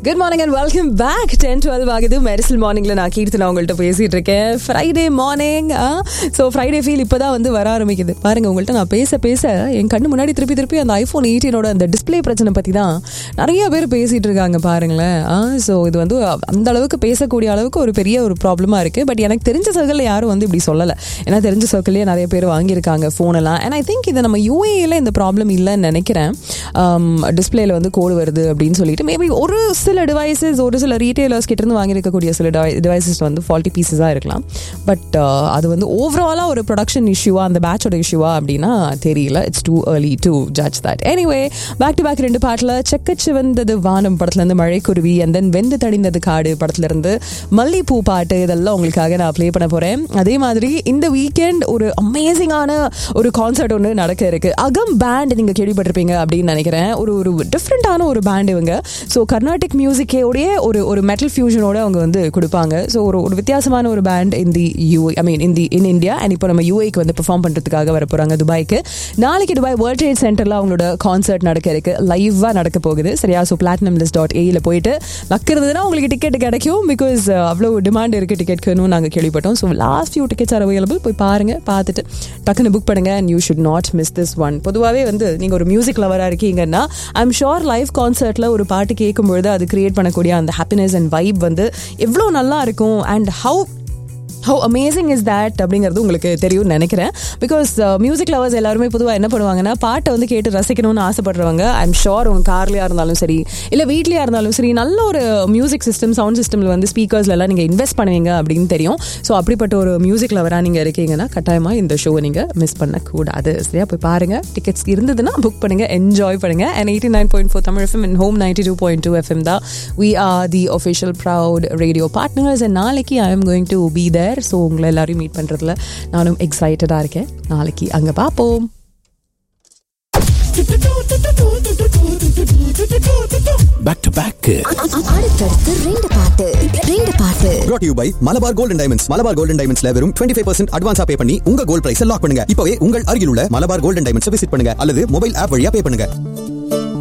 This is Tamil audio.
good morning and welcome back ten twelve ஆகுது மெரிசல் மார்னிங்ல நான் கீர்த்தனா உங்கள்கிட்ட பேசிட்டு இருக்கேன் Friday morning so Friday feel இப்போதான் வந்து வர ஆரம்பிக்குது பாருங்க உங்கள்கிட்ட நான் பேச பேச என் கண்ணு முன்னாடி திருப்பி திருப்பி அந்த ஐஃபோன் எயிட்டீனோட அந்த டிஸ்பிளே பிரச்சனை பற்றி தான் நிறைய பேர் பேசிட்டு இருக்காங்க பாருங்களேன் ஸோ இது வந்து அந்த அளவுக்கு பேசக்கூடிய அளவுக்கு ஒரு பெரிய ஒரு ப்ராப்ளமா இருக்கு பட் எனக்கு தெரிஞ்ச சர்க்கிளில் யாரும் வந்து இப்படி சொல்லலை ஏன்னா தெரிஞ்ச சர்க்கிள்லேயே நிறைய பேர் வாங்கியிருக்காங்க ஃபோன் எல்லாம் அண்ட் ஐ திங்க் இதை நம்ம யூஏல இந்த ப்ராப்ளம் இல்லைன்னு நினைக்கிறேன் டிஸ்பிளேல வந்து கோடு வருது அப்படின்னு சொல்லிட்டு மேபி ஒரு சில டிவைசஸ் ஒரு சில ரீட்டைலர்ஸ் கிட்ட இருந்து வாங்கியிருக்கக்கூடிய சில டிவைசஸ் வந்து ஃபால்ட்டி பீசஸாக இருக்கலாம் பட் அது வந்து ஓவராலாக ஒரு ப்ரொடக்ஷன் இஷ்யூவா அந்த பேட்சோட இஷ்யூவா அப்படின்னா தெரியல it's too early to judge that anyway back to back ரெண்டு பாட்டில் செக்கச்சிவந்தது வானம் படத்துலேருந்து மழைக்குருவி அண்ட் தென் வெந்து தடிந்தது காடு படத்துலேருந்து மல்லிப்பூ பாட்டு இதெல்லாம் உங்களுக்காக நான் ப்ளே பண்ண போகிறேன் அதே மாதிரி இந்த வீக்கெண்ட் ஒரு அமேசிங்கான ஒரு கான்சர்ட் ஒன்று நடக்க இருக்கு அகம் பேண்ட் நீங்கள் கேள்விப்பட்டிருப்பீங்க அப்படின்னு நினைக்கிறேன் ஒரு ஒரு டிஃப்ரெண்ட்டான ஒரு பேண்ட் இவங்க ஸோ கர்நாடிக் மியூசிக்கோடைய ஒரு ஒரு மெட்டல் ஃபியூஷனோட அவங்க வந்து கொடுப்பாங்க ஸோ ஒரு ஒரு வித்தியாசமான ஒரு பேண்ட் இந்த யூ ஐ மீன் இந்த இன் இந்தியா அண்ட் இப்போ நம்ம யூஏக்கு வந்து பெர்ஃபார்ம் பண்ணுறதுக்காக வர போகிறாங்க துபாய்க்கு நாளைக்கு துபாய் வேர்ல்ட் ட்ரேட் சென்டரில் அவங்களோட கான்சர்ட் நடக்க இருக்கு லைவாக நடக்க போகுது சரியா ஸோ பிளாட்டினம் லிஸ்ட் டாட் ஏயில் போயிட்டு நக்கிறதுனா உங்களுக்கு டிக்கெட் கிடைக்கும் பிகாஸ் அவ்வளோ டிமாண்ட் இருக்குது டிக்கெட்க்குன்னு நாங்கள் கேள்விப்பட்டோம் so last few tickets are available போய் பாருங்க பார்த்துட்டு டக்குன்னு புக் பண்ணுங்க and you should not miss this one பொதுவாகவே வந்து நீங்கள் ஒரு மியூசிக் லவராக இருக்கீங்கன்னா ஐம் ஷோர் லைவ் கான்சர்ட்டில் ஒரு பாட்டு கேட்கும்பொழுது அது கிரியேட் பண்ணக்கூடிய அந்த ஹாப்பினஸ் அண்ட் வைப் வந்து எவ்வளோ நல்லா இருக்கும் and how how amazing is that அப்படிங்கிறது உங்களுக்கு தெரியும்னு நினைக்கிறேன் பிகாஸ் மியூசிக் லவர்ஸ் எல்லாருமே பொதுவாக என்ன பண்ணுவாங்கன்னா பாட்டை வந்து கேட்டு ரசிக்கணும்னு ஆசைப்படுறவங்க ஐம் ஷோர் உங்க கார்லையாக இருந்தாலும் சரி இல்லை வீட்லையாக இருந்தாலும் சரி நல்ல ஒரு மியூசிக் சிஸ்டம் சவுண்ட் சிஸ்டமில் வந்து ஸ்பீக்கர்ஸ்ல எல்லாம் நீங்கள் இன்வெஸ்ட் பண்ணுவீங்க அப்படின்னு தெரியும் ஸோ அப்படிப்பட்ட ஒரு மியூசிக் லவராக நீங்கள் இருக்கீங்கன்னா கட்டாயமாக இந்த ஷோவை நீங்கள் மிஸ் பண்ணக்கூடாது சரியா போய் பாருங்க டிக்கெட்ஸ் இருந்ததுன்னா புக் பண்ணுங்க என்ஜாய் பண்ணுங்க and eighty nine point four Tamil FM and home ninety two point two FM தான் we are the official proud radio partners and நாளைக்கு I am going to be there so உங்களை எல்லாரையும் மீட் பண்ணுறதுல நானும் எக்ஸைட்டடாக இருக்கேன் நாளைக்கு அங்கே பார்ப்போம் பேக் டு பேக் அடுத்தடுத்து ரெண்டு பாட்டு ரெண்டு பாட்டு brought to you by Malabar golden diamonds Malabar golden டைமண்ட்ஸ்ல வெறும் டுவெண்ட்டி ஃபைவ் பர்சன்ட் அட்வான்ஸா பே பண்ணி உங்க கோல்ட் பிரைஸ் லாக் பண்ணுங்க இப்பவே உங்கள் அருகில் உள்ள மலபார் கோல்டன் டைமண்ட்ஸ் விசிட் பண்ணுங்க அல்லது மொபைல் ஆப் வழியா பே பண்ணுங்க